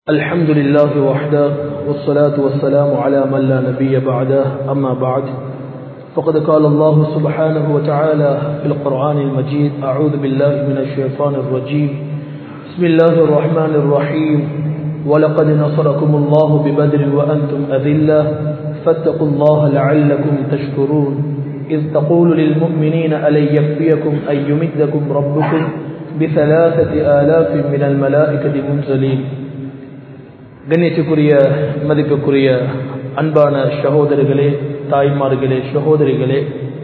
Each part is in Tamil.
الحمد لله وحده والصلاة والسلام على من لا نبي بعده أما بعد فقد قال الله سبحانه وتعالى في القرآن المجيد أعوذ بالله من الشيطان الرجيم بسم الله الرحمن الرحيم ولقد نصركم الله ببدر وأنتم أذلة فاتقوا الله لعلكم تشكرون إذ تقول للمؤمنين ألن يكفيكم أن يمدكم ربكم بثلاثة آلاف من الملائكة منزلين கண்ணியத்துக்குரிய மதிப்புக்குரிய அன்பான சகோதரர்களே தாய்மார்களே சகோதரிகளே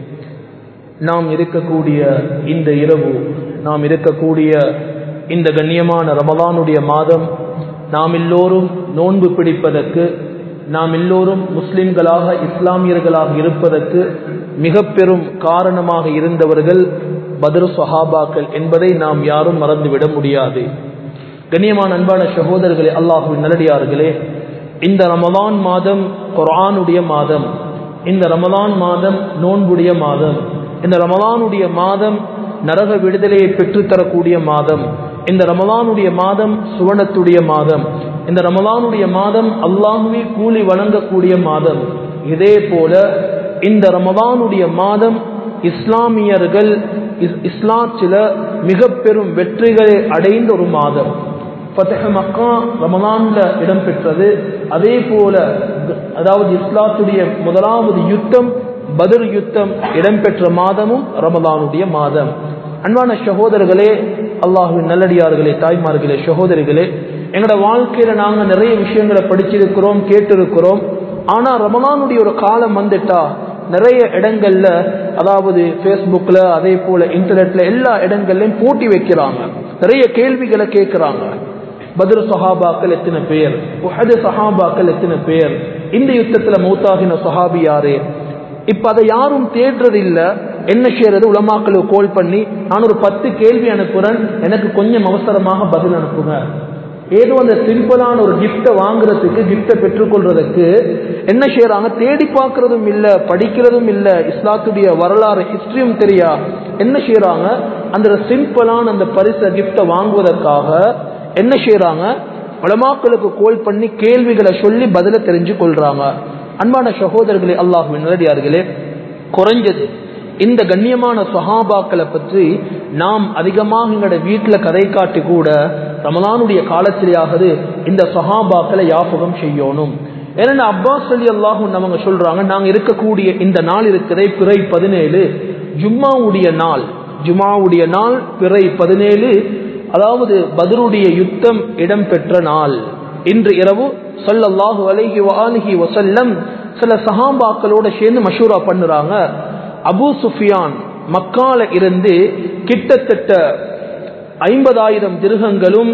நாம் இருக்கக்கூடிய இந்த இரவு நாம் இருக்கக்கூடிய இந்த கண்ணியமான ரமலானுடைய மாதம் நாம் எல்லோரும் நோன்பு பிடிப்பதற்கு நாம் எல்லோரும் முஸ்லிம்களாக இஸ்லாமியர்களாக இருப்பதற்கு மிக பெரும் காரணமாக இருந்தவர்கள் பத்ரு சஹாபாக்கள் என்பதை நாம் யாரும் மறந்துவிட முடியாது கண்ணியமான அன்பான சகோதரர்களே அல்லாஹுவின் நல்லடியார்களே இந்த ரமலான் மாதம் குரானுடைய மாதம் இந்த ரமலான் மாதம் நோன்புடைய மாதம் இந்த ரமலானுடைய மாதம் நரக விடுதலையை பெற்றுத்தரக்கூடிய மாதம் இந்த ரமலானுடைய மாதம் சுவனத்துடைய மாதம் இந்த ரமலானுடைய மாதம் அல்லாஹுவே கூலி வழங்கக்கூடிய மாதம் இதே போல இந்த ரமலானுடைய மாதம் இஸ்லாமியர்கள் இஸ்லாத்தில மிக பெரும் வெற்றிகளை அடைந்த ஒரு மாதம் ஃபத்தஹ மக்கா ரமலான்ல இடம்பெற்றது அதே போல அதாவது இஸ்லாத்துடைய முதலாவது யுத்தம் பதர் யுத்தம் இடம்பெற்ற மாதமும் ரமலானுடைய மாதம் அன்பான சகோதரர்களே அல்லாஹுவின் நல்லடியார்களே தாய்மார்களே சகோதரிகளே எங்களோட வாழ்க்கையில நாங்க நிறைய விஷயங்களை படிச்சிருக்கிறோம் கேட்டிருக்கிறோம் ஆனா ரமலானுடைய ஒரு காலம் வந்துட்டா நிறைய இடங்கள்ல அதாவது ஃபேஸ்புக்ல அதே போல இன்டர்நெட்ல எல்லா இடங்கள்லயும் போட்டி வைக்கிறாங்க நிறைய கேள்விகளை கேட்கிறாங்க பத்ரு சஹாபாக்கள் எத்தனை பேர் உஹது சஹாபாக்கள் எத்தனை பேர் இந்த யுத்தத்துல மௌத்தாகின சஹாபி யாரு இப்ப அதை யாரும் தேடுறது இல்ல என்ன செய்யறது உலமாக்களுக்கு கோல் பண்ணி நான் ஒரு பத்து கேள்வி அனுப்புறேன் எனக்கு கொஞ்சம் அவசரமாக பதில் அனுப்புங்க ஏதோ அந்த சிம்பிளான ஒரு கிஃப்டை வாங்குறதுக்கு கிஃப்டை பெற்றுக்கொள்றதுக்கு என்ன செய்யறாங்க தேடி பார்க்கறதும் இல்ல படிக்கிறதும் இல்ல இஸ்லாத்துடைய வரலாறு ஹிஸ்டரியும் தெரியா என்ன செய்யறாங்க அந்த சிம்பிளான அந்த பரிசை கிஃப்டை வாங்குவதற்காக என்ன செய்யறாங்க உலமாக்களுக்கு கோல் பண்ணி கேள்விகளை சொல்லி பதில தெரிஞ்சு கொள்றாங்க அன்பான சகோதரர்களே அல்லாஹுவின் நேரடியார்களே குறைஞ்சது இந்த கண்ணியமான சஹாபாக்களை பற்றி நாம் அதிகமாக எங்களோட வீட்டில் கதை காட்டி கூட ரமலானுடைய காலத்திலேயாவது இந்த சஹாபாக்களை யாபகம் செய்யணும் ஏன்னா அப்பாஸ் அலி அல்லாஹும் அவங்க சொல்றாங்க நாங்க இருக்கக்கூடிய இந்த நாள் இருக்கிறதை பிறை பதினேழு ஜும்மாவுடைய நாள் ஜும்மாவுடைய நாள் பிறை பதினேழு அதாவது பதருடைய யுத்தம் இடம்பெற்ற நாள் இன்று இரவு சொல்லல்லாஹு அலஹி வாலிஹி வசல்லம் சில சஹாபாக்களோட சேர்ந்து மஷூரா பண்ணுறாங்க அபு சுஃபியான் மக்கால இருந்து கிட்டத்தட்ட ஐம்பதாயிரம் திருகங்களும்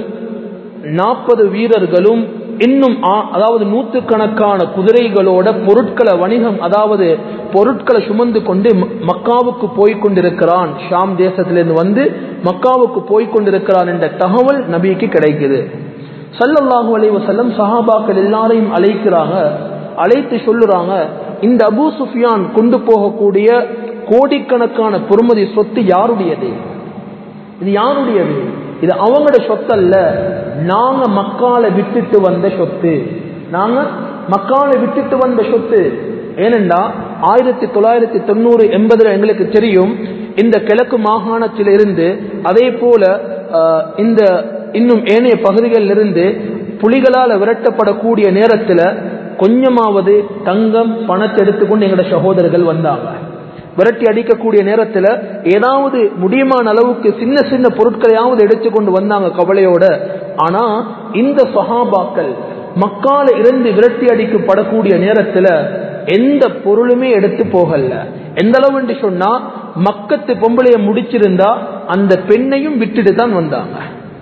நாற்பது வீரர்களும் இன்னும் அதாவது நூற்றுக்கணக்கான குதிரைகளோட பொருட்களை வணிகம் அதாவது பொருட்களை சுமந்து கொண்டு மக்காவுக்கு போய் கொண்டிருக்கிறான் ஷாம் தேசத்திலிருந்து வந்து மக்காவுக்கு போய் கொண்டிருக்கிறான் என்ற தகவல் நபிக்கு கிடைக்குது சல்லல்லாஹு அலி வசல்லம் சஹாபாக்கள் எல்லாரையும் அழைக்கிறாங்க அழைத்து சொல்லுறாங்க இந்த அபு சுஃபியான் கொண்டு போகக்கூடிய கோடிக்கணக்கான பொறுமதி சொத்து யாருடையது இது யாருடையது இது அவங்களோட சொத்து அல்ல நாங்க மக்கால விட்டுட்டு வந்த சொத்து நாங்க மக்கால விட்டுட்டு வந்த சொத்து ஏனென்றா ஆயிரத்தி தொள்ளாயிரத்தி தொண்ணூறு எண்பதுல எங்களுக்கு தெரியும் இந்த கிழக்கு மாகாணத்தில் இருந்து அதே போல இந்த இன்னும் ஏனைய பகுதிகளில் இருந்து புலிகளால் விரட்டப்படக்கூடிய நேரத்தில் கொஞ்சமாவது தங்கம் பணத்தை எடுத்துக்கொண்டு எங்களோட சகோதரர்கள் வந்தாங்க விரட்டி அடிக்கக்கூடிய நேரத்தில் ஏதாவது முடியுமான அளவுக்கு சின்ன சின்ன பொருட்களையாவது எடுத்துக்கொண்டு வந்தாங்க கவலையோட ஆனா இந்த சஹாபாக்கள் மக்கால இருந்து விரட்டி அடிக்கப்படக்கூடிய நேரத்தில் எந்த பொருளுமே எடுத்து போகல எந்த அளவு என்று சொன்னா மக்கத்து பொம்பளைய முடிச்சிருந்தா அந்த பெண்ணையும் விட்டுட்டு தான் வந்தாங்க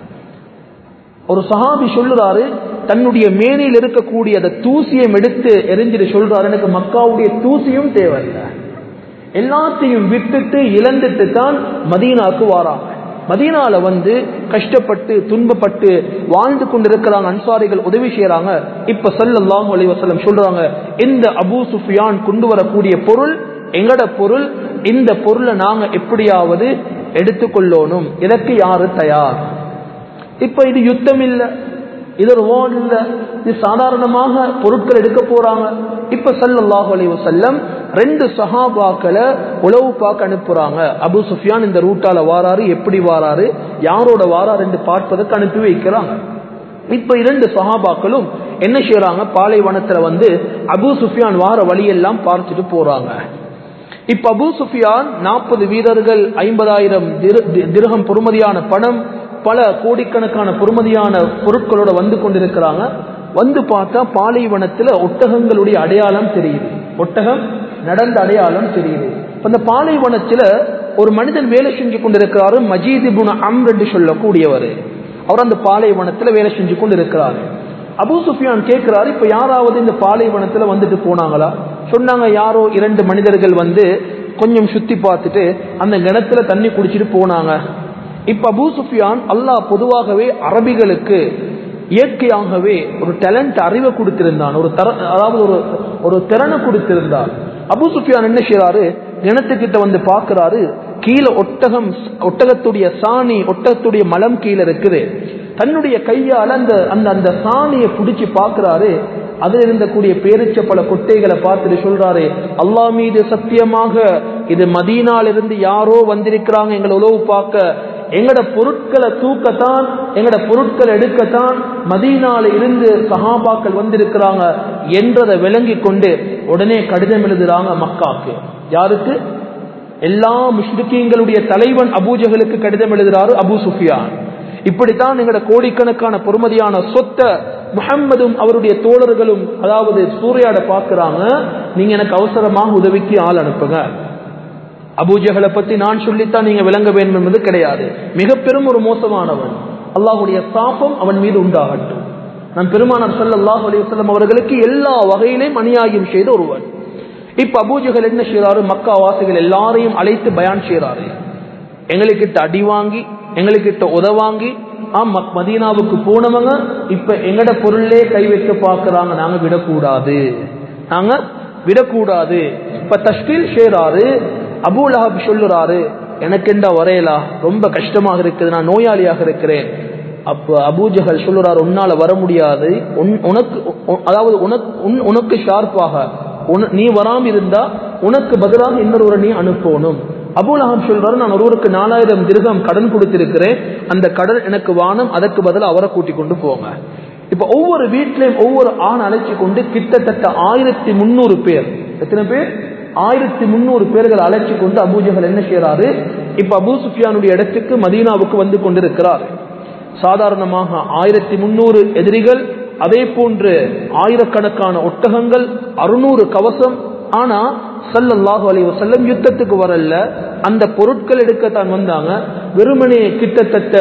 ஒரு சஹாபி சொல்லுறாரு தன்னுடைய மேனியில் இருக்கக்கூடிய அந்த தூசியம் எடுத்து எரிஞ்சிட்டு சொல்றாரு எனக்கு மக்காவுடைய தூசியும் தேவையில்லை எல்லாத்தையும் விட்டுட்டு இழந்துட்டு தான் மதீனாக்கு வாராங்க மதீனால வந்து கஷ்டப்பட்டு துன்பப்பட்டு வாழ்ந்து கொண்டிருக்கிறாங்க அன்சாரிகள் உதவி செய்யறாங்க இப்ப சல்லாஹூ அலி வசலம் சொல்றாங்க இந்த அபு சுஃபியான் கொண்டு வரக்கூடிய பொருள் எங்கட பொருள் இந்த பொருளை நாங்க எப்படியாவது எடுத்துக்கொள்ளணும் இதற்கு யாரு தயார் இப்ப இது யுத்தம் இல்ல இது ஒரு வார்டு இல்ல இது சாதாரணமாக பொருட்கள் எடுக்க போறாங்க இப்ப சல்லல்லாஹு அலைஹி வஸல்லம் ரெண்டு சஹாபாக்களை உளவு பார்க்க அனுப்புறாங்க அபு சுஃபியான் இந்த ரூட்டால வாராரு எப்படி வாராரு யாரோட வாராரு என்று பார்ப்பதற்கு அனுப்பி வைக்கிறாங்க இப்ப இரண்டு சஹாபாக்களும் என்ன செய்யறாங்க பாலைவனத்துல வந்து அபு சுஃபியான் வார வழியெல்லாம் பார்த்துட்டு போறாங்க இப்ப அபு சுஃபியான் நாற்பது வீரர்கள் ஐம்பதாயிரம் திரகம் பொறுமதியான பணம் பல கோடிக்கணக்கான பொறுமதியான பொருட்களோட வந்து கொண்டிருக்கிறாங்க வந்து பார்த்தா பாலைவனத்துல ஒட்டகங்களுடைய அடையாளம் தெரியுது ஒட்டகம் நடந்த அடையாளம் தெரியுது அந்த பாலைவனத்துல ஒரு மனிதன் வேலை செஞ்சு கொண்டிருக்கிறாரு மஜீது குண அம் என்று சொல்லக்கூடியவர் அவர் அந்த பாலைவனத்துல வேலை செஞ்சு கொண்டு இருக்கிறாரு அபு சுஃபியான் கேட்கிறாரு இப்ப யாராவது இந்த பாலைவனத்துல வந்துட்டு போனாங்களா சொன்னாங்க யாரோ இரண்டு மனிதர்கள் வந்து கொஞ்சம் சுத்தி பார்த்துட்டு அந்த கிணத்துல தண்ணி குடிச்சிட்டு போனாங்க இப்ப அபு சுஃபியான் அல்லாஹ் பொதுவாகவே அரபிகளுக்கு இயற்கையாகவே ஒரு டேலண்ட் அறிவை கொடுத்திருந்தான் ஒரு தர அதாவது ஒரு ஒரு திறனை கொடுத்திருந்தான் அபு சுஃபியான் என்ன செய்யறாரு கிணத்துக்கிட்ட வந்து பாக்குறாரு கீழே ஒட்டகம் ஒட்டகத்துடைய சாணி ஒட்டகத்துடைய மலம் கீழே இருக்குது தன்னுடைய கையால் அந்த அந்த அந்த சாணியை பிடிச்சி பார்க்கிறாரு அதில் இருந்தக்கூடிய பேரிச்ச பல கொட்டைகளை பார்த்துட்டு சொல்றாரு அல்லா மீது சத்தியமாக இது மதீனால இருந்து யாரோ வந்திருக்கிறாங்க எங்களை உழவு பார்க்க எங்கட பொருட்களை தூக்கத்தான் எங்கட பொருட்களை எடுக்கத்தான் மதீனால இருந்து சஹாபாக்கள் வந்திருக்கிறாங்க என்றதை விளங்கி கொண்டு உடனே கடிதம் எழுதுறாங்க மக்காக்கு யாருக்கு எல்லா முஷ்ரிக்கீங்களுடைய தலைவன் அபூஜகளுக்கு கடிதம் எழுதுறாரு அபு சுஃபியான் இப்படித்தான் எங்கட கோடிக்கணக்கான பொறுமதியான சொத்த முகம்மதும் அவருடைய தோழர்களும் அதாவது சூறையாட பார்க்கிறாங்க நீங்க எனக்கு அவசரமாக உதவிக்கு ஆள் அனுப்புங்க அபூஜகளை பத்தி நான் சொல்லித்தான் நீங்க விளங்க வேண்டும் என்பது கிடையாது மிக பெரும் ஒரு மோசமானவன் அல்லாஹுடைய சாபம் அவன் மீது உண்டாகட்டும் நம் பெருமானார் சல்லாஹ் அலிவசல்லம் அவர்களுக்கு எல்லா வகையிலையும் அநியாயம் செய்த ஒருவன் இப்ப அபூஜகள் என்ன செய்யறாரு மக்கா வாசிகள் எல்லாரையும் அழைத்து பயான் செய்யறாரு எங்களுக்கிட்ட அடி வாங்கி எங்களுக்கிட்ட உதவாங்கி ஆம் மதீனாவுக்கு போனவங்க இப்ப எங்கட பொருளே கை வைக்க பாக்குறாங்க நாங்க விடக்கூடாது நாங்க விடக்கூடாது இப்ப தஷ்கீல் செய்யறாரு அபுல் அஹப் சொல்லுறாரு எனக்கு என்ன வரையலா ரொம்ப கஷ்டமாக இருக்குது நான் நோயாளியாக இருக்கிறேன் அப்ப அபூஜகல் சொல்லுறாரு உன்னால வர முடியாது உனக்கு அதாவது உனக்கு உனக்கு ஷார்ப்பாக நீ வராம இருந்தா உனக்கு பதிலாக இன்னொருவரை நீ அனுப்பணும் அபுல் அஹம் சொல்றாரு நான் ஒருவருக்கு நாலாயிரம் திருகம் கடன் கொடுத்திருக்கிறேன் அந்த கடன் எனக்கு வானம் அதற்கு பதில் அவரை கூட்டிக் கொண்டு போங்க இப்ப ஒவ்வொரு வீட்டிலையும் ஒவ்வொரு ஆண் அழைச்சி கொண்டு கிட்டத்தட்ட ஆயிரத்தி முன்னூறு பேர் எத்தனை பேர் ஆயிரத்தி முன்னூறு பேர்கள் அழைச்சி கொண்டு அபூஜகல் என்ன செய்யறாரு இப்ப அபூ சுஃபியானுடைய இடத்துக்கு மதீனாவுக்கு வந்து கொண்டிருக்கிறார் சாதாரணமாக ஆயிரத்தி முன்னூறு எதிரிகள் அதே போன்று ஆயிரக்கணக்கான ஒட்டகங்கள் அறுநூறு கவசம் ஆனா சல்லல்லாஹு அலைஹி வஸல்லம் யுத்தத்துக்கு வரல அந்த பொருட்கள் எடுக்கத்தான் வந்தாங்க வெறுமனே கிட்டத்தட்ட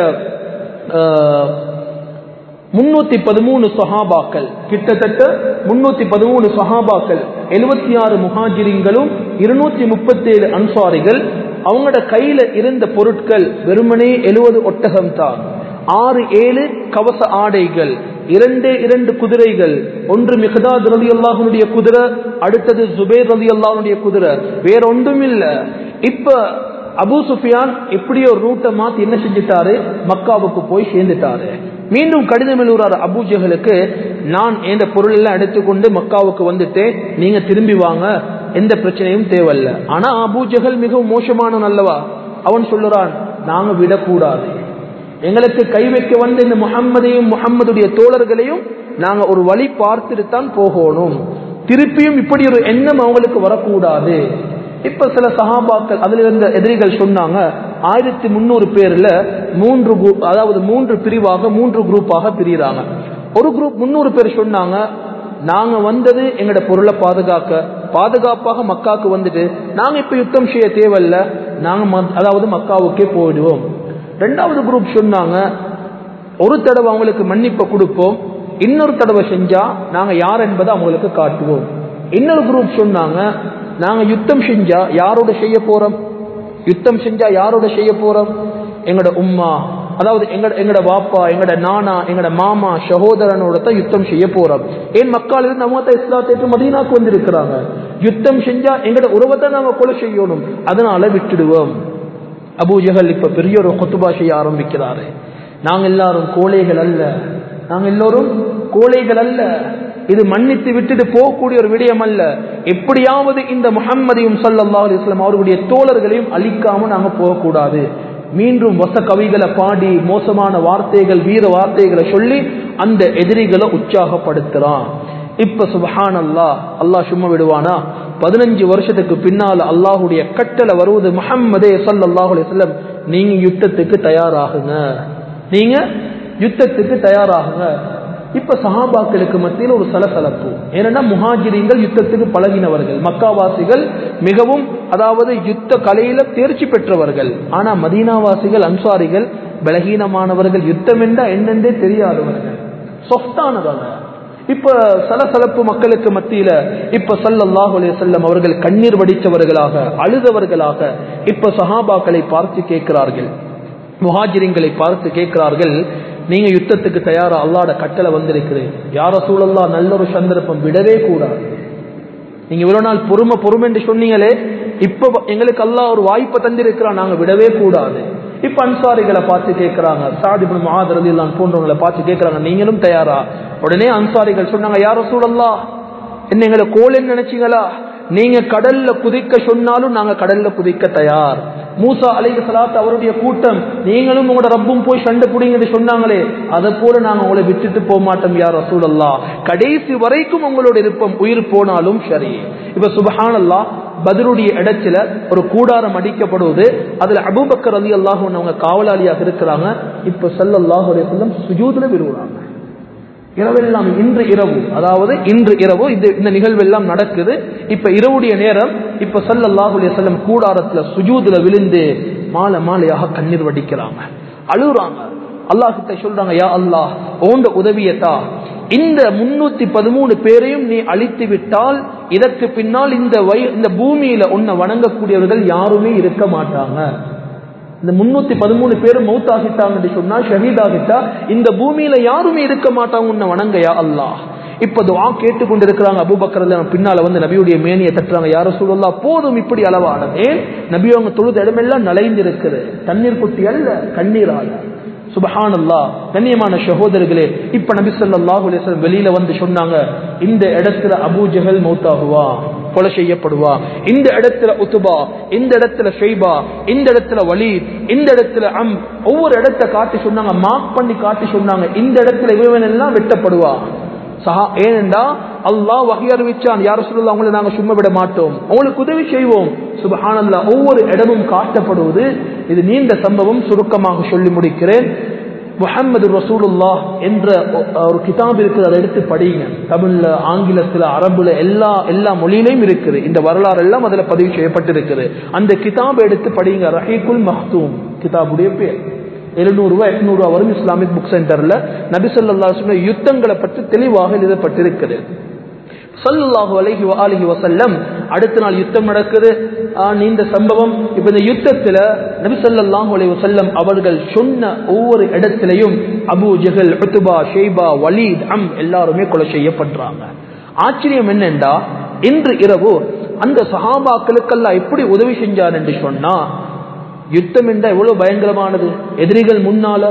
முன்னூத்தி பதிமூணு சஹாபாக்கள் கிட்டத்தட்ட முன்னூத்தி பதிமூணு சஹாபாக்கள் எழுபத்தி ஆறு முஹாஜிரிங்களும் இருநூத்தி முப்பத்தி ஏழு அன்சாரிகள் அவங்களோட கையில இருந்த பொருட்கள் வெறுமனே எழுபது ஒட்டகம் தான் ஆறு ஏழு கவச ஆடைகள் இரண்டு இரண்டு குதிரைகள் ஒன்று மிகதாத் ரலி அல்லாஹனுடைய குதிரை அடுத்தது ஜுபேர் ரலி அல்லாஹனுடைய குதிரை வேற ஒன்றும் இல்ல இப்ப அபு சுஃபியான் எப்படியோ ரூட்டை மாத்தி என்ன செஞ்சுட்டாரு மக்காவுக்கு போய் சேர்ந்துட்டாரு மீண்டும் கடிதம் எழுதுறாரு அபூஜகளுக்கு நான் எந்த பொருள் எல்லாம் எடுத்துக்கொண்டு மக்காவுக்கு வந்துட்டு நீங்க திரும்பி வாங்க எந்த பிரச்சனையும் தேவையில்ல ஆனா அபூஜகல் மிகவும் மோசமான நல்லவா அவன் சொல்லுறான் நாங்க விடக்கூடாது எங்களுக்கு கை வைக்க வந்த இந்த முகம்மதையும் முகம்மதுடைய தோழர்களையும் நாங்க ஒரு வழி பார்த்துட்டு தான் போகணும் திருப்பியும் இப்படி ஒரு எண்ணம் அவங்களுக்கு வரக்கூடாது இப்ப சில சகாபாக்கள் அதுல இருந்த எதிரிகள் சொன்னாங்க ஆயிரத்தி முன்னூறு பேர்ல மூன்று அதாவது மூன்று பிரிவாக மூன்று குரூப்பாக பிரிகிறாங்க ஒரு குரூப் முன்னூறு பேர் சொன்னாங்க நாங்க வந்தது எங்களோட பொருளை பாதுகாக்க பாதுகாப்பாக மக்காவுக்கு வந்துட்டு நாங்க இப்ப யுத்தம் செய்ய தேவையில்ல நாங்க அதாவது மக்காவுக்கே போயிடுவோம் ரெண்டாவது குரூப் சொன்னாங்க ஒரு தடவை அவங்களுக்கு மன்னிப்பை கொடுப்போம் இன்னொரு தடவை செஞ்சா நாங்க யார் என்பதை அவங்களுக்கு காட்டுவோம் இன்னொரு குரூப் சொன்னாங்க நாங்க யுத்தம் செஞ்சா யாரோட செய்ய போறோம் யுத்தம் செஞ்சா யாரோட செய்ய போறோம் எங்கட உம்மா அதாவது எங்கட எங்கட வாப்பா எங்கட நானா எங்கட மாமா சகோதரனோட தான் யுத்தம் செய்ய போறோம் ஏன் மக்கள் இருந்து அவங்க தான் இஸ்லாத்தை மதீனாக்கு வந்திருக்கிறாங்க யுத்தம் செஞ்சா எங்கட உறவத்தை நாங்க கொலை செய்யணும் அதனால விட்டுடுவோம் அபூஜகல் இப்ப பெரிய ஒரு கொத்துபா செய்ய ஆரம்பிக்கிறாரு நாங்க எல்லாரும் கோழைகள் அல்ல நாங்க எல்லோரும் கோழைகள் அல்ல இது மன்னித்து விட்டுட்டு போகக்கூடிய ஒரு விடயம் அல்ல எப்படியாவது இந்த முகம்மதையும் சல்லல்லாஹு அலைஹி வஸல்லம் அவர்களுடைய தோழர்களையும் அழிக்காம நாங்க போகக்கூடாது மீண்டும் வச கவிகளை பாடி மோசமான வார்த்தைகள் வீர வார்த்தைகளை சொல்லி அந்த எதிரிகளை உற்சாகப்படுத்துறான் இப்ப சுபஹான் அல்லாஹ் அல்லாஹ் சும்மா விடுவானா பதினஞ்சு வருஷத்துக்கு பின்னால அல்லாஹுடைய கட்டளை வருவது முஹம்மதே சல்லல்லாஹு அலைஹி வஸல்லம் நீங்க யுத்தத்துக்கு தயாராகுங்க நீங்க யுத்தத்துக்கு தயாராகுங்க இப்ப சஹாபாக்களுக்கு மத்தியில் ஒரு சலசலப்பு ஏன்னா முஹாஜிரிங்கள் யுத்தத்துக்கு பழகினவர்கள் மக்காவாசிகள் மிகவும் அதாவது யுத்த கலையில தேர்ச்சி பெற்றவர்கள் ஆனா மதீனாவாசிகள் அன்சாரிகள் பலகீனமானவர்கள் யுத்தம் என்றா என்னென்றே தெரியாதவர்கள் சொஃப்டானவங்க இப்ப சலசலப்பு மக்களுக்கு மத்தியில இப்ப சல்லல்லாஹு அலைஹி வஸல்லம் அவர்கள் கண்ணீர் வடித்தவர்களாக அழுதவர்களாக இப்ப சஹாபாக்களை பார்த்து கேட்கிறார்கள் முஹாஜிரிங்களை பார்த்து கேட்கிறார்கள் நீங்க யுத்தத்துக்கு தயாரா அல்லாட கட்டளை வந்திருக்கிறேன் யார சூழல்லா நல்ல ஒரு சந்தர்ப்பம் விடவே கூடாது நீங்க இவ்வளவு நாள் பொறுமை பொறுமை என்று சொன்னீங்களே இப்ப எங்களுக்கு அல்லாஹ் ஒரு வாய்ப்பை தந்திருக்கிறான் நாங்க விடவே கூடாது இப்ப அன்சாரிகளை பார்த்து கேட்கிறாங்க சாதிபுன் மகாதரதி எல்லாம் போன்றவங்களை பார்த்து கேட்கிறாங்க நீங்களும் தயாரா உடனே அன்சாரிகள் சொன்னாங்க யார சூழல்லா என்ன எங்களை கோலன்னு நினைச்சீங்களா நீங்க கடல்ல குதிக்க சொன்னாலும் நாங்க கடல்ல குதிக்க தயார் மூசா அலைஹி சலாத் அவருடைய கூட்டம் நீங்களும் உங்களோட ரப்பும் போய் சண்டை புடிங்கன்னு சொன்னாங்களே அதை போல நாங்க உங்களை விட்டுட்டு போக மாட்டோம் யார் ரசூலல்லா கடைசி வரைக்கும் உங்களோட இருப்போம் உயிர் போனாலும் சரி இப்ப சுபஹானல்லா பதிலுடைய இடத்துல ஒரு கூடாரம் அடிக்கப்படுவது அதுல அபூபக்கர் அலி அல்லாஹ் அவங்க காவலாளியாக இருக்கிறாங்க இப்ப சல்லல்லாஹு அலைஹி வஸல்லம் சுஜூதுல விழுவுறாங்க இரவெல்லாம் இன்று இரவு அதாவது இன்று இரவு இது இந்த நிகழ்வெல்லாம் நடக்குது இப்ப இரவுடைய நேரம் இப்ப சல்லல்லாஹு அலைஹி வஸல்லம் கூடாரத்துல சுஜூதுல விழுந்து மாலை மாலையாக கண்ணீர் வடிக்கிறாங்க அழுகுறாங்க அல்லாஹ் கிட்ட சொல்றாங்க யா அல்லாஹ் ஓண்ட உதவியத்தா இந்த முன்னூத்தி பதிமூணு பேரையும் நீ அழித்து விட்டால் இதற்கு பின்னால் இந்த வய இந்த பூமியில உன்னை வணங்கக்கூடியவர்கள் யாருமே இருக்க மாட்டாங்க இந்த முன்னூத்தி பதிமூணு பேரும் மௌத்தாகிட்டாங்க சொன்னா ஷஹீதாகிட்டா இந்த பூமியில யாருமே இருக்க மாட்டாங்க உன்னை வணங்கயா அல்லாஹ் இப்ப துவா கேட்டுக்கொண்டிருக்கிறாங்க அபுபக்கர் பின்னால வந்து நபியுடைய மேனியை தட்டுறாங்க யார சூழல்லா போதும் இப்படி அளவான ஏன் நபி அவங்க தொழுத இடமெல்லாம் நலைந்திருக்குது தண்ணீர் குட்டி அல்ல கண்ணீரால சுபஹானல்லா கண்ணியமான சகோதரர்களே இப்ப நபி ஸல்லல்லாஹு அலைஹி வஸல்லம் வெளியில வந்து சொன்னாங்க இந்த இடத்துல அபூ ஜஹல் மௌத்தாகுவா கொலை செய்யப்படுவா இந்த இடத்துல உத்துபா இந்த இடத்துல ஷைபா இந்த இடத்துல வலீத் இந்த இடத்துல அம் ஒவ்வொரு இடத்தை காட்டி சொன்னாங்க மார்க் பண்ணி காட்டி சொன்னாங்க இந்த இடத்துல இவன் எல்லாம் வெட்டப்படுவா சஹா ஏனென்றா அல்லாஹ் வகை அறிவிச்சான் யார சொல்லலாம் அவங்களை நாங்க சும்மா விட மாட்டோம் உங்களுக்கு உதவி செய்வோம் சுபஹானல்லா ஒவ்வொரு இடமும் காட்டப்படுவது இது நீண்ட சம்பவம் சுருக்கமாக சொல்லி முடிக்கிறேன் முஹம்மது ரசூலுல்லா என்ற ஒரு கிதாப் இருக்குது அதை எடுத்து படிங்க தமிழ்ல ஆங்கிலத்துல அரபுல எல்லா எல்லா மொழியிலையும் இருக்குது இந்த வரலாறு எல்லாம் அதுல பதிவு செய்யப்பட்டிருக்குது அந்த கிதாப் எடுத்து படிங்க ரஹீகுல் மஹ்தூம் கிதாபுடைய பேர் எழுநூறு ரூபாய் எட்நூறு ரூபாய் வரும் இஸ்லாமிக் புக் சென்டர்ல நபிசல்லா யுத்தங்களை பற்றி தெளிவாக எழுதப்பட்டிருக்கிறது சல்லாஹு அலஹி அலிஹி வசல்லம் அடுத்த நாள் யுத்தம் நடக்குது இந்த சம்பவம் இப்ப இந்த யுத்தத்துல நபி சொல்லாஹு அலி வசல்லம் அவர்கள் சொன்ன ஒவ்வொரு இடத்திலையும் Abu Jahl Utbah Shaybah Walid அம் எல்லாருமே கொலை செய்யப்படுறாங்க ஆச்சரியம் என்னண்டா இன்று இரவு அந்த சஹாபாக்களுக்கெல்லாம் எப்படி உதவி செஞ்சார் என்று சொன்னா யுத்தம் என்றா எவ்வளவு பயங்கரமானது எதிரிகள் முன்னால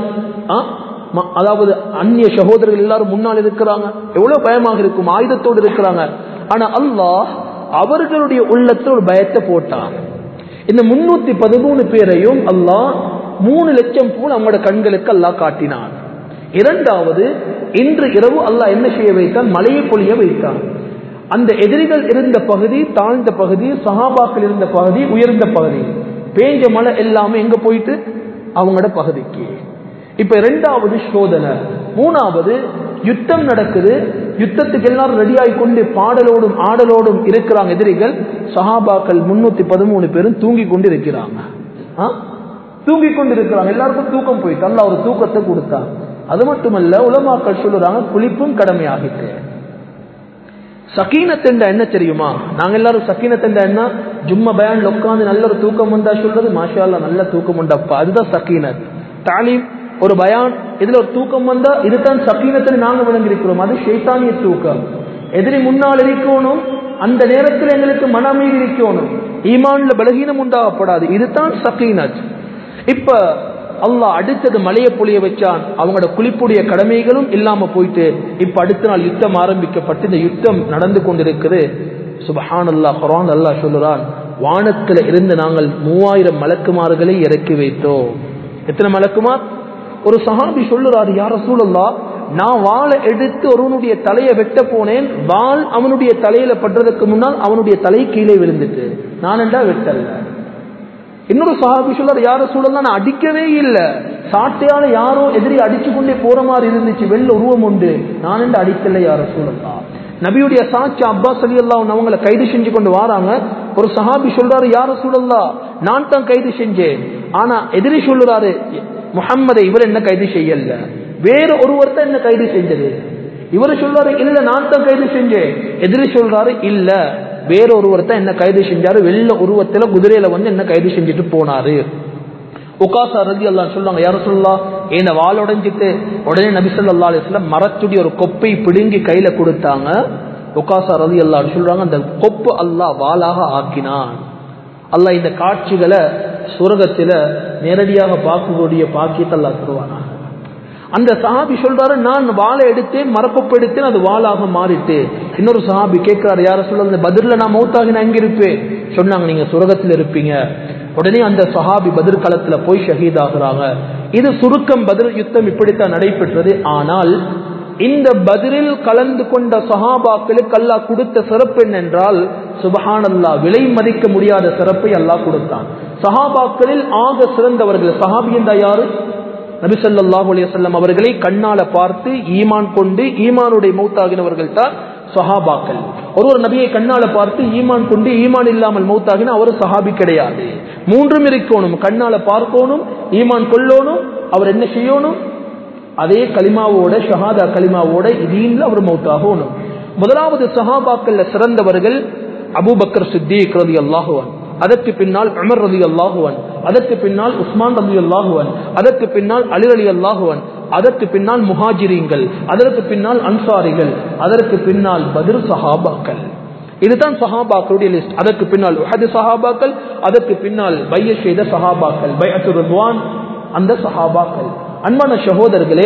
அதாவது அந்நிய சகோதரர்கள் எல்லாரும் முன்னால் இருக்கிறாங்க எவ்வளவு பயமாக இருக்கும் ஆயுதத்தோடு இருக்கிறாங்க ஆனா அல்லாஹ் அவர்களுடைய உள்ளத்தில் ஒரு பயத்தை போட்டான் இந்த முன்னூத்தி பதிமூணு பேரையும் அல்லாஹ் மூணு லட்சம் போல் அவங்களோட கண்களுக்கு அல்லாஹ் காட்டினான் இரண்டாவது இன்று இரவு அல்லாஹ் என்ன செய்ய வைத்தான் மலையை பொழிய வைத்தான் அந்த எதிரிகள் இருந்த பகுதி தாழ்ந்த பகுதி சஹாபாக்கள் இருந்த பகுதி உயர்ந்த பகுதி பேஞ்ச மழை எல்லாமே எங்க போயிட்டு அவங்களோட பகுதிக்கு இப்ப இரண்டாவது சோதனை மூணாவது யுத்தம் நடக்குது யுத்தத்துக்கு எல்லாரும் ரெடி ஆகி கொண்டு பாடலோடும் ஆடலோடும் இருக்கிறாங்க எதிரிகள் சஹாபாக்கள் முன்னூத்தி பதிமூணு பேரும் தூங்கி கொண்டு இருக்கிறாங்க தூங்கி கொண்டு இருக்கிறாங்க எல்லாருக்கும் தூக்கம் போயிட்டு அல்ல ஒரு தூக்கத்தை கொடுத்தாங்க அது மட்டுமல்ல உலமாக்கள் சொல்லுறாங்க குளிப்பும் கடமையாகிட்டு சக்கீனத்தெண்டா என்ன தெரியுமா நாங்க எல்லாரும் சக்கீனத்தெண்டா என்ன ஜும்மா பயான்ல உட்காந்து நல்ல ஒரு தூக்கம் வந்தா சொல்றது மாஷா நல்ல தூக்கம் உண்டப்பா அதுதான் சக்கீனத் தாலீம் ஒரு பயான் இதுல ஒரு தூக்கம் வந்தா இதுதான் சக்கீனத்தை நாங்க விளங்கியிருக்கிறோம் அது ஷைத்தானிய தூக்கம் எதிரி முன்னால் இருக்கணும் அந்த நேரத்தில் எங்களுக்கு மனமீதி இருக்கணும் ஈமான்ல பலகீனம் உண்டாகப்படாது இதுதான் சக்கீனத் இப்ப அல்லாஹ் அடுத்தது மலையை பொழிய வச்சான் அவங்களோட குளிப்புடைய கடமைகளும் இல்லாம போயிட்டு இப்ப அடுத்த நாள் யுத்தம் ஆரம்பிக்கப்பட்டு இந்த யுத்தம் நடந்து கொண்டிருக்குது சுபஹான் அல்லாஹ் குரான் அல்லாஹ் சொல்லுறான் வானத்துல இருந்து நாங்கள் மூவாயிரம் மலக்குமார்களை இறக்கி வைத்தோம் எத்தனை மலக்குமார் ஒரு சஹாபி சொல்லுறாரு யார சூழல்லா நான் வாளை எடுத்து ஒருவனுடைய தலையை வெட்ட போனேன் வாள் அவனுடைய தலையில படுறதுக்கு முன்னால் அவனுடைய தலை கீழே விழுந்துட்டு நான் என்றா வெட்டல்ல இன்னொரு சஹாபி சொல்றாரு யார சூழல்லாம் நான் அடிக்கவே இல்லை சாட்டையால யாரோ எதிரி அடிச்சு கொண்டே போற மாதிரி இருந்துச்சு வெள்ள உருவம் உண்டு நான் என்று அடிக்கல யார சூழல்லா நபியுடைய சாட்சி அப்பாஸ் அலி அல்லா அவங்களை கைது செஞ்சு கொண்டு வராங்க ஒரு சஹாபி சொல்றாரு யார சூழல்லா நான் தான் கைது செஞ்சேன் ஆனா எதிரி சொல்லுறாரு முகம்மதை இவர் என்ன கைது செய்யல வேற ஒருவர் தான் என்ன கைது செஞ்சது இவர் சொல்றாரு இல்ல நான் தான் கைது செஞ்சேன் எதிரி சொல்றாரு இல்ல வேற ஒருவர் தான் என்ன கைது செஞ்சாரு வெள்ள உருவத்துல குதிரையில வந்து என்ன கைது செஞ்சுட்டு போனாரு உகாசா ரதி அல்லா சொல்லுவாங்க யாரும் சொல்லலாம் என்ன வால் உடைஞ்சிட்டு உடனே நபி சொல்லா அலிஸ்லாம் மரத்துடைய ஒரு கொப்பை பிடுங்கி கையில கொடுத்தாங்க உகாசா ரதி அல்லா சொல்றாங்க அந்த கொப்பு அல்லாஹ் வாளாக ஆக்கினான் அல்லாஹ் இந்த காட்சிகளை சுரகத்துல நேரடியாக பார்க்கக்கூடிய பாக்கியத்தை அல்லா தருவானா அந்த சஹாபி சொல்றாரு நான் வாழை எடுத்தேன் மரப்பப்பு எடுத்தேன் அது வாளாக மாறிட்டு இன்னொரு சஹாபி கேட்கிறாரு யார சொல்ல பதிரில் நான் மௌத்தாகி நான் எங்க இருப்பேன் சொன்னாங்க நீங்க சுரகத்தில் இருப்பீங்க உடனே அந்த சஹாபி பதிர் களத்துல போய் ஷஹீத் ஆகுறாங்க இது சுருக்கம் பதில் யுத்தம் இப்படித்தான் நடைபெற்றது ஆனால் இந்த பதிலில் கலந்து கொண்ட சஹாபாக்களுக்கு அல்லாஹ் கொடுத்த சிறப்பு என்னென்றால் சுபஹான் அல்லா விலை மதிக்க முடியாத சிறப்பை அல்லாஹ் கொடுத்தான் சஹாபாக்களில் ஆக சிறந்தவர்கள் சஹாபி என்றா யாரு நபி ஸல்லல்லாஹு அலைஹி வஸல்லம் அவர்களை கண்ணால பார்த்து ஈமான் கொண்டு ஈமானுடைய மௌத்தாகினவர்கள் தான் சஹாபாக்கள் ஒரு ஒரு நபியை கண்ணால பார்த்து ஈமான் கொண்டு ஈமான் இல்லாமல் மௌத்தாகினா அவர் சஹாபி கிடையாது மூன்றும் இருக்கணும் கண்ணால பார்க்கணும் ஈமான் கொள்ளணும் அவர் என்ன செய்யணும் அதே கலிமாவோட ஷஹாதா கலிமாவோட இதீன்ல அவர் மௌத்தாகணும் முதலாவது சஹாபாக்கள்ல சிறந்தவர்கள் அபூபக்கர் சித்திக் ரதி அல்லாஹுவன் அதற்கு பின்னால் அமர் ரதி அல்லாஹுவன் அதற்கு பின்னால் உஸ்மான் ரதி அல்லாஹுவன் அதற்கு பின்னால் அலி அலி அல்லாஹுவன் அதற்கு பின்னால் முஹாஜிரீங்கள் அதற்கு பின்னால் அன்சாரிகள் அதற்கு பின்னால் பதிர் சஹாபாக்கள் இதுதான் சஹாபாக்களுடைய லிஸ்ட் அதற்கு பின்னால் உஹது சஹாபாக்கள் அதற்கு பின்னால் பைய செய்த சஹாபாக்கள் பைஅத்து ரித்வான் அந்த சஹாபாக்கள் அன்பான சகோதரர்களே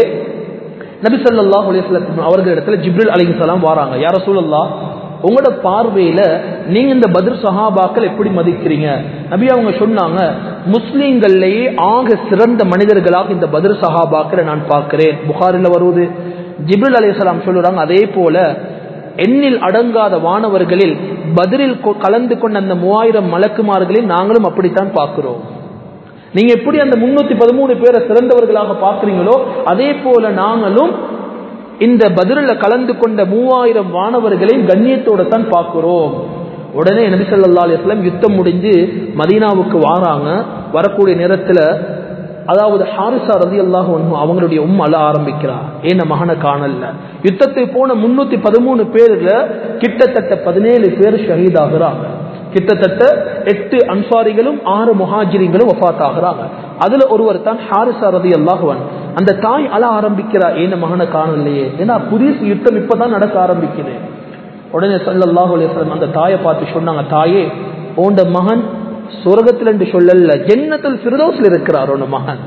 நபி ஸல்லல்லாஹு அலைஹி வஸல்லம் அவர்களிடத்துல ஜிப்ரில் அலைஹிஸ்ஸலாம் வராங்க யார ரசூலுல்லாஹ் உங்களோட பார்வையில நீங்க இந்த பதிர் சஹாபாக்கள் எப்படி மதிக்கிறீங்க நபி அவங்க சொன்னாங்க முஸ்லீம்கள்லேயே ஆக சிறந்த மனிதர்களாக இந்த பதிர் சஹாபாக்களை நான் பார்க்கிறேன் புகாரில் வருவது ஜிப்ரில் அலைஹிஸ்ஸலாம் சொல்லுறாங்க அதே போல எண்ணில் அடங்காத வானவர்களில் பதிரில் கலந்து கொண்ட அந்த மூவாயிரம் மலக்குமார்களில் நாங்களும் அப்படித்தான் பார்க்கிறோம் நீங்க எப்படி அந்த முன்னூத்தி பதிமூணு பேரை சிறந்தவர்களாக பார்க்கிறீங்களோ அதே போல நாங்களும் இந்த பதிரில் கலந்து கொண்ட மூவாயிரம் வானவர்களையும் கண்ணியத்தோட தான் பார்க்கிறோம் உடனே நபி சொல்லா அலிஸ்லாம் யுத்தம் முடிஞ்சு மதீனாவுக்கு வாராங்க வரக்கூடிய நேரத்துல அதாவது ஹாரிசா ரதி அல்லாஹ் அவங்களுடைய உம் அழ ஆரம்பிக்கிறா ஏன மகனை காணல யுத்தத்துக்கு போன முன்னூத்தி பதிமூணு பேர்ல கிட்டத்தட்ட பதினேழு பேர் ஷஹீதாகிறாங்க கிட்டத்தட்ட எட்டு அன்சாரிகளும் ஆறு முஹாஜிரிங்களும் வஃத் ஆகிறாங்க அதுல ஒருவர் தான் ஹாரிசா ரதி அல்லாஹுவன் அந்த தாய் அழ ஆரம்பிக்கிறா ஏன மகனை காணலையே ஏன்னா புதிய யுத்தம் இப்பதான் நடக்க ஆரம்பிக்குது உடனே சல்லாஹூ அலிஸ்லாம் அந்த தாயை பார்த்து சொன்னாங்க தாயே உண்ட மகன் சொர்க்கத்தில் என்று சொல்லல ஜென்னத்தில் ஃபிரதோஸ்ல இருக்கிறார் உன் மகன்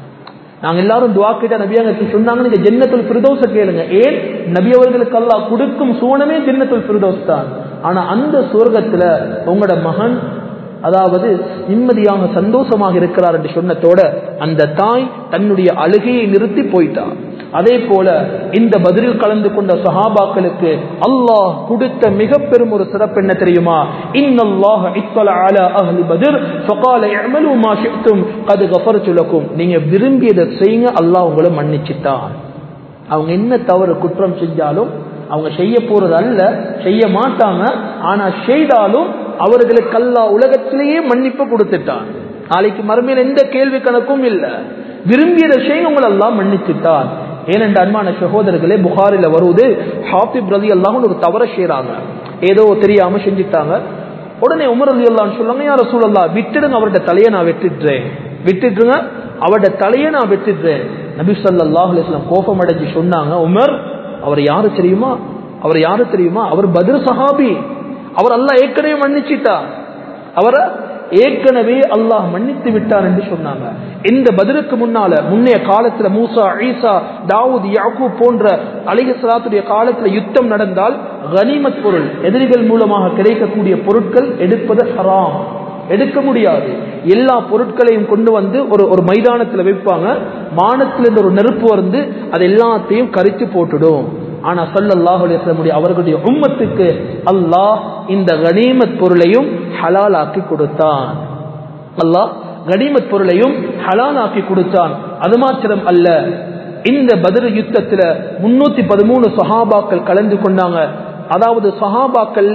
நாங்க எல்லாரும் துவா கிட்ட நபியாங்க சொன்னாங்க நீங்க ஜென்னத்துல் ஃபிரதோஸ கேளுங்க ஏன் நபி அவர்களுக்கு அல்லாஹ் கொடுக்கும் சூனமே ஜென்னத்துல் ஃபிரதோஸ் தான் ஆனா அந்த சொர்க்கத்துல உங்களோட மகன் அதாவது நிம்மதியாக சந்தோஷமாக இருக்கிறார் என்று சொன்னதோட அந்த தாய் தன்னுடைய அழுகையை நிறுத்தி போயிட்டார் அதே போல இந்த பதிலில் கலந்து கொண்ட சஹாபாக்களுக்கு அல்லாஹ் கொடுத்த மிக பெரும் ஒரு சிறப்பு என்ன தெரியுமா இன்னல்லாஹ் இத்தல அலா அஹ்லி பத்ர் ஃபகால இஅமலு மா ஷி'தும் கத் கஃபர்து லக்கும் நீங்க விரும்பியதை செய்யுங்க அல்லாஹ் உங்களை மன்னிச்சிட்டான் அவங்க என்ன தவறு குற்றம் செஞ்சாலும் அவங்க செய்ய போறது அல்ல செய்ய மாட்டாங்க ஆனா செய்தாலும் அவர்களுக்கு அல்லாஹ் உலகத்திலேயே மன்னிப்பு கொடுத்துட்டான் நாளைக்கு மறுமையில் எந்த கேள்வி கணக்கும் இல்ல விரும்பியதை செய்ய உங்களை எல்லாம் மன்னிச்சுட்டான் ஏனென்ற அன்பான சகோதரர்களே புகாரில வருவது ஹாபிப் ரதி அல்லாஹ்னு ஒரு தவற செய்யறாங்க ஏதோ தெரியாம செஞ்சுட்டாங்க உடனே உமர் அலி அல்லான்னு சொல்லுவாங்க யார சூழல்லா விட்டுடுங்க அவருடைய தலையை நான் வெட்டிடுறேன் விட்டுடுங்க அவருடைய தலையை நான் வெட்டிடுறேன் நபி ஸல்லல்லாஹு அலைஹி வஸல்லம் கோபம் அடைஞ்சு சொன்னாங்க உமர் அவர் யாரு தெரியுமா அவர் யாரு தெரியுமா அவர் பத்ர் சஹாபி அவர் அல்லாஹ் ஏற்கனவே மன்னிச்சிட்டா அவரை ஏற்கனவே அல்லாஹ் மன்னித்து விட்டான் என்று சொன்னாங்க இந்த பதிலுக்கு முன்னால முன்னைய காலத்துல மூசா ஈசா தாவூத் யாக்கூப் போன்ற அலிகசலாத்துடைய காலத்துல யுத்தம் நடந்தால் கனிமத் பொருள் எதிரிகள் மூலமாக கிடைக்கக்கூடிய பொருட்கள் எடுப்பது ஹராம் எடுக்க முடியாது எல்லா பொருட்களையும் கொண்டு வந்து ஒரு ஒரு மைதானத்தில் வைப்பாங்க மானத்திலிருந்து ஒரு நெருப்பு வந்து அது எல்லாத்தையும் கரித்து போட்டுடும் ஆனா சல்லல்லாஹு அலைஹி வஸல்லம் அவர்களுடைய உம்மத்துக்கு அல்லாஹ் இந்த கனிமத் பொருளையும் ஹலால் ஆக்கி கொடுத்தான் அல்லாஹ் கனிமத் பொருளையும் ஹலால் ஆக்கி கொடுத்தான் அது மாத்திரம் அல்ல இந்த பதில் யுத்தத்துல முன்னூத்தி பதிமூணு சஹாபாக்கள் கலந்து கொண்டாங்க அதாவது சஹாபாக்கள்ல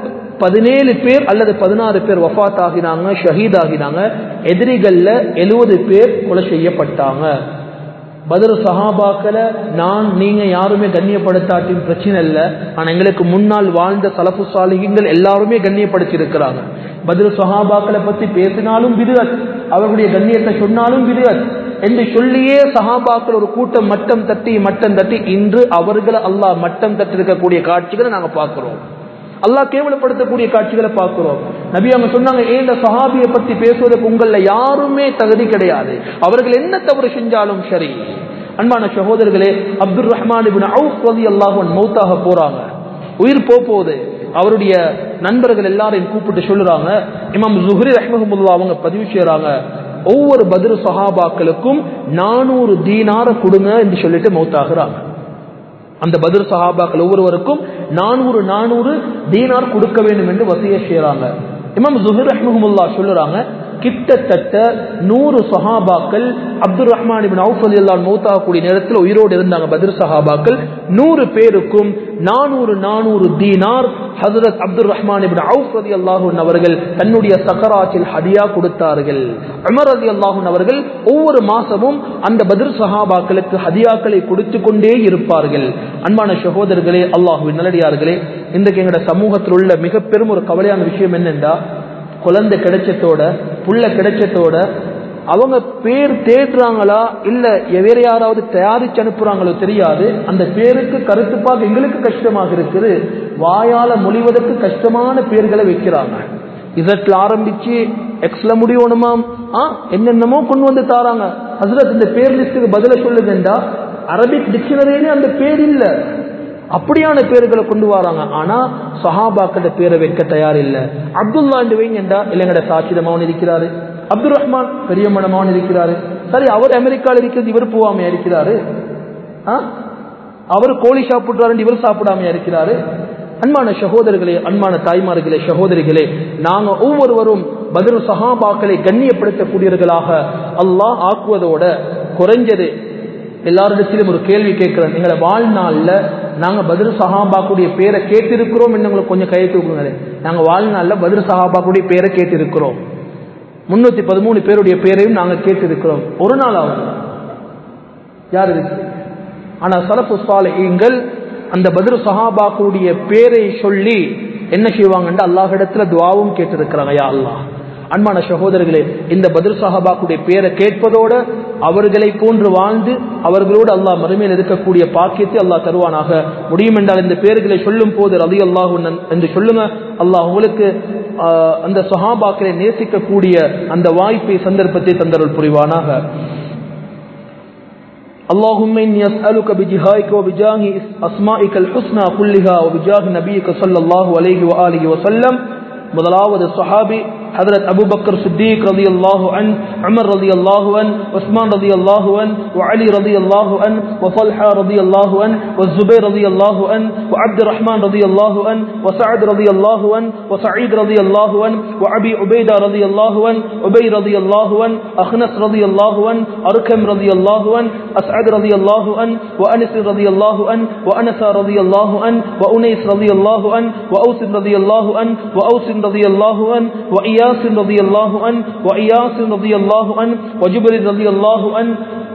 பதினேழு பேர் அல்லது பதினாறு பேர் வஃத் ஆகினாங்க ஷஹீத் ஆகினாங்க எதிரிகள்ல எழுபது பேர் கொலை செய்யப்பட்டாங்க பதில் சஹாபாக்களை நான் நீங்க யாருமே கண்ணியப்படுத்தாட்டின் பிரச்சனை இல்லை ஆனா எங்களுக்கு முன்னால் வாழ்ந்த சலப்பு சாலிகங்கள் எல்லாருமே கண்ணியப்படுத்தியிருக்கிறாங்க பதில் சஹாபாக்களை பத்தி பேசினாலும் விருகத் அவர்களுடைய கண்ணியத்தை சொன்னாலும் விருகத் என்று சொல்லியே சஹாபாக்கள் ஒரு கூட்டம் மட்டம் தட்டி மட்டம் தட்டி இன்று அவர்களை அல்லாஹ் மட்டம் தட்டி இருக்கக்கூடிய காட்சிகளை நாங்க பார்க்கிறோம் அல்லாஹ் கேவலப்படுத்தக்கூடிய காட்சிகளை பார்க்கிறோம் நபி அவங்க சொன்னாங்க ஏன் இந்த சஹாபியை பத்தி பேசுவதற்கு உங்கள யாருமே தகுதி கிடையாது அவர்கள் என்ன தவறு செஞ்சாலும் சரி அன்பான சகோதரர்களே அப்துல் ரஹ்மான் அல்லாஹன் மௌத்தாக போறாங்க உயிர் போகுது அவருடைய நண்பர்கள் எல்லாரையும் கூப்பிட்டு சொல்லுறாங்க இமாம் ஜுஹரி ரஹ்மஹமுல்லா அவங்க பதிவு செய்யறாங்க ஒவ்வொரு பதிரு சஹாபாக்களுக்கும் நானூறு தீனார கொடுங்க என்று சொல்லிட்டு மௌத்தாகிறாங்க அந்த பதில் சஹாபாக்கள் ஒவ்வொருவருக்கும் நானூறு நானூறு தீனார் கொடுக்க வேண்டும் என்று வசிய செய்யறாங்க இமாம் ஜுஹர் ரஹ்மஹமுல்லா சொல்லுறாங்க கிட்டத்தட்ட நூறு சஹாபாக்கள் அப்துல் ரஹ்மான் இபின் அவுஃப் அலி அல்லா மௌத்தாகக்கூடிய நேரத்தில் உயிரோடு இருந்தாங்க பதிர் சஹாபாக்கள் நூறு பேருக்கும் நானூறு நானூறு தீனார் Hazrat Abdul Rahman ibn Awf அலி அல்லாஹூன் அவர்கள் தன்னுடைய சக்கராத்தில் ஹதியா கொடுத்தார்கள் அமர் அலி அல்லாஹூன் அவர்கள் ஒவ்வொரு மாசமும் அந்த பதிர் சஹாபாக்களுக்கு ஹதியாக்களை கொடுத்து கொண்டே இருப்பார்கள் அன்பான சகோதரர்களே அல்லாஹுவின் நல்லடியார்களே இன்றைக்கு எங்களோட சமூகத்தில் உள்ள மிக பெரும் ஒரு கவலையான விஷயம் என்னென்றா குழந்தை கிடைச்சத்தோட புள்ள கிடைச்சத்தோட அவங்க பேர் தேடுறாங்களா இல்ல வேற யாராவது தயாரிச்சு அனுப்புறாங்களோ தெரியாது அந்த பேருக்கு கருத்துப்பாக எங்களுக்கு கஷ்டமாக இருக்குது வாயால மொழிவதற்கு கஷ்டமான பேர்களை வைக்கிறாங்க இசட்ல ஆரம்பிச்சு எக்ஸ்ல முடியணுமாம் ஆ என்னென்னமோ கொண்டு வந்து தாராங்க ஹசரத் இந்த பேர் லிஸ்டுக்கு பதில சொல்லுதுண்டா அரபிக் டிக்ஷனரியிலே அந்த பேர் இல்லை அப்படியான பேர்களை கொண்டு வராங்க ஆனா சஹாபாக்கிட்ட பேரை வைக்க தயார் இல்லை அப்துல்லா வைங்கண்டா இல்லைங்கட சாட்சிதமாவன் இருக்கிறாரு அப்துல் ரஹ்மான் பெரிய மனமாவன் இருக்கிறாரு சரி அவர் அமெரிக்காவில் இருக்கிறது இவர் போவாம இருக்கிறாரு அவர் கோழி சாப்பிடுறாரு இவர் சாப்பிடாம இருக்கிறாரு அன்பான சகோதரர்களே அன்பான தாய்மார்களே சகோதரிகளே நாங்க ஒவ்வொருவரும் பதில் சஹாபாக்களை கண்ணியப்படுத்தக்கூடியவர்களாக அல்லாஹ் ஆக்குவதோட குறைஞ்சது எல்லாரிடத்திலும் ஒரு கேள்வி கேட்கிறேன் எங்களை வாழ்நாள்ல நாங்க பதில் சஹாபாக்குடைய பேரை கேட்டிருக்கிறோம் என்று உங்களுக்கு கொஞ்சம் கை தூக்குங்க நாங்க வாழ்நாள்ல பதில் சஹாபாக்குடைய பேரை கேட்டிருக்கிறோம் முன்னூத்தி பதிமூணு பேருடைய பேரையும் நாங்க கேட்டிருக்கிறோம் ஒரு நாள் ஆகும் யார் இருக்கு ஆனா சலப்பு சாலைகள் அந்த பதில் சஹாபாக்குடைய பேரை சொல்லி என்ன செய்வாங்கன்னு அல்லாஹிடத்துல துவாவும் கேட்டிருக்கிறாங்க யா அல்லாஹ் அன்பான சகோதரர்களே இந்த பதில் சஹாபாக்குடைய பேரை கேட்பதோட அவர்களை போன்று வாழ்ந்து அவர்களோடு அல்லாஹ் மறுமையில் இருக்கக்கூடிய பாக்கியத்தை அல்லாஹ் தருவானாக முடியும் என்றால் இந்த பேர்களை சொல்லும் போது ரதி அல்லாஹ் என்று சொல்லுங்க அல்லாஹ் உங்களுக்கு அந்த சஹாபாக்களை நேசிக்கக்கூடிய அந்த வாய்ப்பை சந்தர்ப்பத்தை தந்தருள் புரிவானாக اللهم إني أسألك بجهائك وبجاه أسمائك الحسنى كلها وبجاه نبيك صلى الله عليه وآله وسلم முதலாவது சஹாபி حضرت أبو بكر الصديق رضي الله عنه عمر رضي الله عنه عثمان رضي الله عنه وعلي رضي الله عنه وطلحة رضي الله عنه والزبير رضي الله عنه وعبد الرحمن رضي الله عنه وسعد رضي الله عنه وسعيد رضي الله عنه وأبي عبيدة رضي الله عنه أبي رضي الله عنه أخنس رضي الله عنه أركم رضي الله عنه أسعد رضي الله عنه وأنس رضي الله عنه وأنس رضي الله عنه وأنيس رضي الله عنه وأوس رضي الله عنه وأوس رضي الله عنه وإياس رضي الله عنه وإياس رضي الله عنه وجبر رضي الله عنه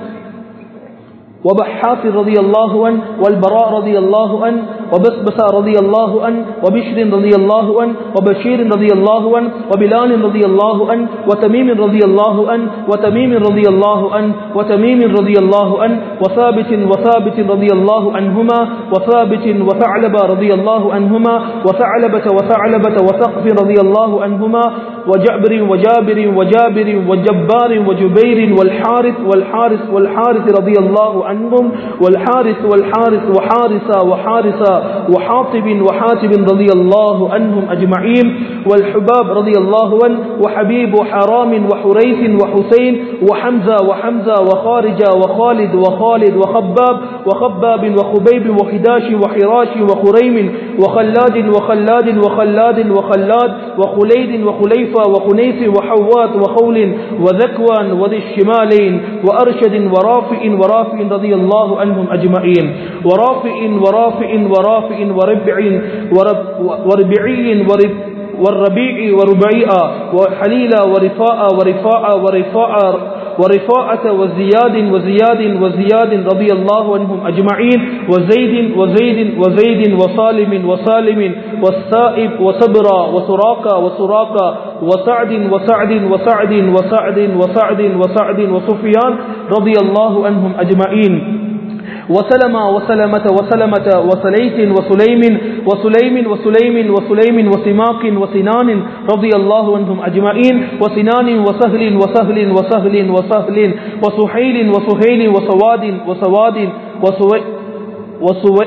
وبحاس رضي الله عنه والبراء رضي الله عنه وبسبس رضي الله عنه وبشر رضي الله عنه وبشير رضي الله عنه وبلال رضي الله عنه وتميم رضي الله عنه وتميم رضي الله عنه وتميم رضي الله عنه وثابت وثابت رضي الله عنهما وثابت وثعلب رضي الله عنهما وثعلبة وثعلبة وثقف رضي الله عنهما وجابر وجابر وجابر وجبار وجبير والحارث والحارث والحارث رضي الله عنهم والحارث والحارث وحارثة وحارثة وحاطب وحاتب رضي الله عنهم أجمعين والحباب رضي الله عنه وحبيب وحرام وحريث وحسين وحمزة وحمزة وخارجة وخالد وخالد وخباب وخباب وخبيب وخداش وحراش وخريم وخلاد وخلاد وخلاد وخلاد وخليد وخليفة وخنيس وحوات وخول وذكوان وذي الشمالين وأرشد ورافع ورافع رضي الله عنهم أجمعين ورافع ورافع ورافع وربع ورب وربعي ورب والربيع وربيعة وحليلة ورفاء ورفاء ورفاء ورفاعة وزياد وزياد وزياد رضي الله عنهم أجمعين وزيد وزيد وزيد وصالم وصالم والسائب وصبرا وسراقة وسراقة وسعد وسعد وسعد وسعد وسعد وسعد وسفيان رضي الله عنهم أجمعين وسلم وسلمة وسلمة وسليت وسليم وسليم وسليم وسليم وسماك وسنان رضي الله عنهم أجمعين وسنان وسهل وسهل وسهل وسهل وسحيل وسهيل وسواد وسواد وسوي وسوي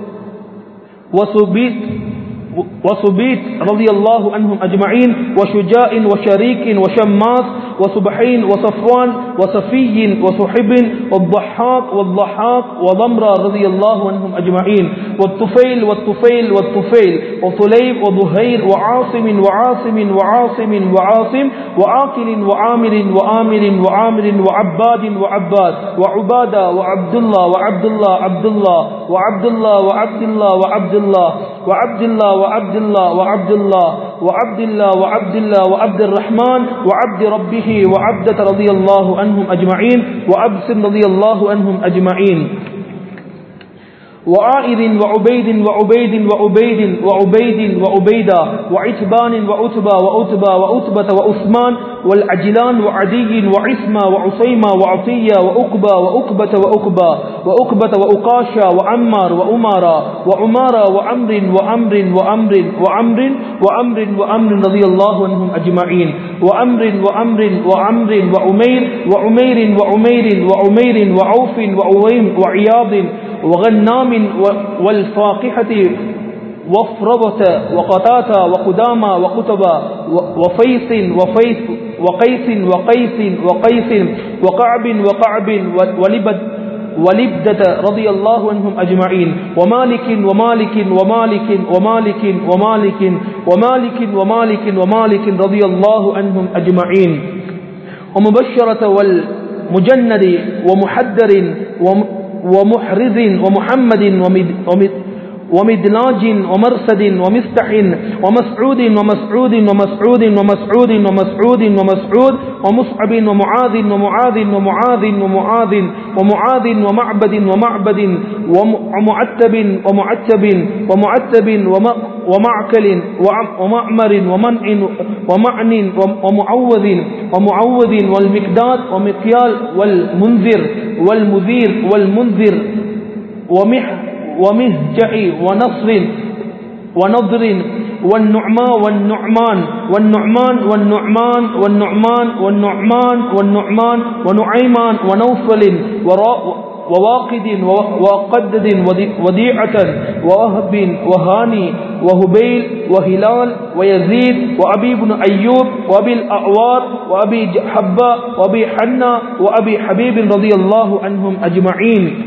وسبيت وصبيت رضي الله عنهم أجمعين وشجاع وشريك وشماس وسبحين وصفوان وصفي وصحب والضحاك والضحاك وضمرة رضي الله عنهم أجمعين والطفيل والطفيل والطفيل وطليب وظهير وعاصم وعاصم وعاصم وعاصم وعاقل وعامر وآمر وعامر وعباد وعباد وعبادة وعبد الله وعبد الله عبد الله وعبد الله وعبد الله وعبد الله وعبد الله وعبد الله وعبد الله وعبد الله وعبد الله وعبد الرحمن وعبد ربه وعبدة رضي الله عنهم أجمعين وعبس رضي الله عنهم أجمعين وعائذ وعبيد وعبيد وعبيد وعبيد وعبيدة وعتبان وعتبى وعتبى وعتبة وعثمان والعجلان وعدي وعسمة وعصيمة وعطية وأقبى وأقبة وأقبى وأقبة وأقاشا وعمار وأمارا وعمارا وعمر وأمر وأمر وأمر وأمر وأمر رضي الله عنهم أجمعين وأمر وأمر وأمر وعمير وعمير وعمير وعمير وعوف وعويم وعياض وغنام والفاقحة وفرضة وقتاتة وقدامى وقتبة وفيس وفيس وقيس وقيس وقيس وقعب وقعب ولبد ولبدة رضي الله عنهم أجمعين ومالك ومالك ومالك ومالك ومالك ومالك ومالك ومالك رضي الله عنهم أجمعين ومبشرة والمجند ومحدر ومحرز ومحمد ومد ومد ومدلاج ومرسد ومستح ومسعود ومسعود ومسعود ومسعود ومسعود ومسعود ومصعب ومعاذ ومعاذ ومعاذ ومعاذ ومعاذ ومعبد ومعبد ومعتب ومعتب ومعتب ومعكل ومعمر ومنع ومعن ومعوذ ومعوذ والمقداد ومقيال والمنذر والمذير والمنذر ومح ومهجع ونصر ونضر والنعمان والنعمان والنعمان والنعمان والنعمان والنعمان والنعمان ونعيمان ونوفل وواقد وقدد وديعة ووهب وهاني وهبيل وهلال ويزيد وأبي بن أيوب وأبي الأعوار وأبي حباء وأبي حنا وأبي حبيب رضي الله عنهم أجمعين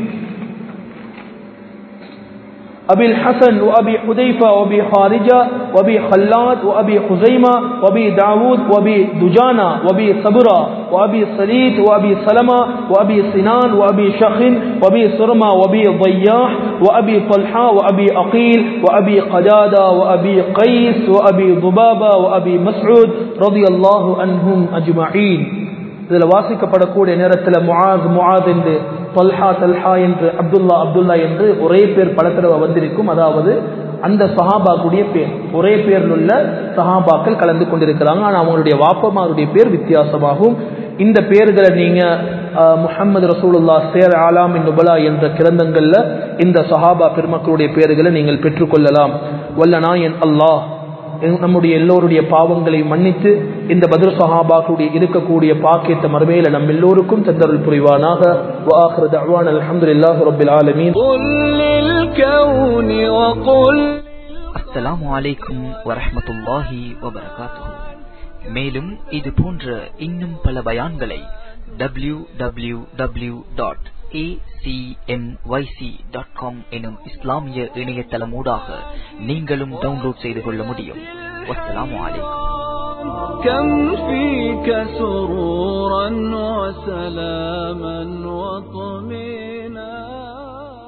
أبي الحسن وأبي حذيفة وأبي خارجة وأبي خلاد وأبي خزيمة وأبي داود وأبي دجانة وأبي صبرة وأبي صليت وأبي سلمة وأبي سنان وأبي شخن وأبي سرمة وأبي ضياح وأبي طلحة وأبي أقيل وأبي قدادة وأبي قيس وأبي ضبابة وأبي مسعود رضي الله عنهم أجمعين இதில் வாசிக்கப்படக்கூடிய நேரத்தில் முஆஸ் முஆஸ் என்று தொல்ஹா தல்ஹா என்று அப்துல்லா அப்துல்லா என்று ஒரே பேர் பல தடவை வந்திருக்கும் அதாவது அந்த சஹாபாக்குடைய பேர் ஒரே பேரில் உள்ள சஹாபாக்கள் கலந்து கொண்டிருக்கிறாங்க ஆனால் அவங்களுடைய வாப்பமாருடைய பேர் வித்தியாசமாகும் இந்த பேர்களை நீங்க முஹம்மது ரசூலுல்லா சேர் ஆலாம் நுபலா என்ற கிரந்தங்கள்ல இந்த சஹாபா பெருமக்களுடைய பேர்களை நீங்கள் பெற்றுக்கொள்ளலாம் வல்ல நாயன் அல்லாஹ் எங்- நம்முடைய எல்லோருடைய பாவங்களை மன்னித்து இந்த பத்ர சஹாபாக்குடைய இருக்கக்கூடிய பாக்கியத்தை மறுமையில நம் எல்லோருக்கும் தந்தருள் புரிவானாக وآخر دعوانا الحمد لله رب العالمين قل للكون وقل அஸ்ஸலாமு அலைக்கும் வரஹ்மத்துல்லாஹி வபரகாத்துஹு மேலும் இது போன்ற இன்னும் பல பயான்களை W W W dot dot com எனும் இஸ்லாமிய இணையதளமூடாக நீங்களும் டவுன்லோட் செய்து கொள்ள முடியும் வஸ்ஸலாமு அலைக்கும் كم فيك سرورا وسلاما وطمئنا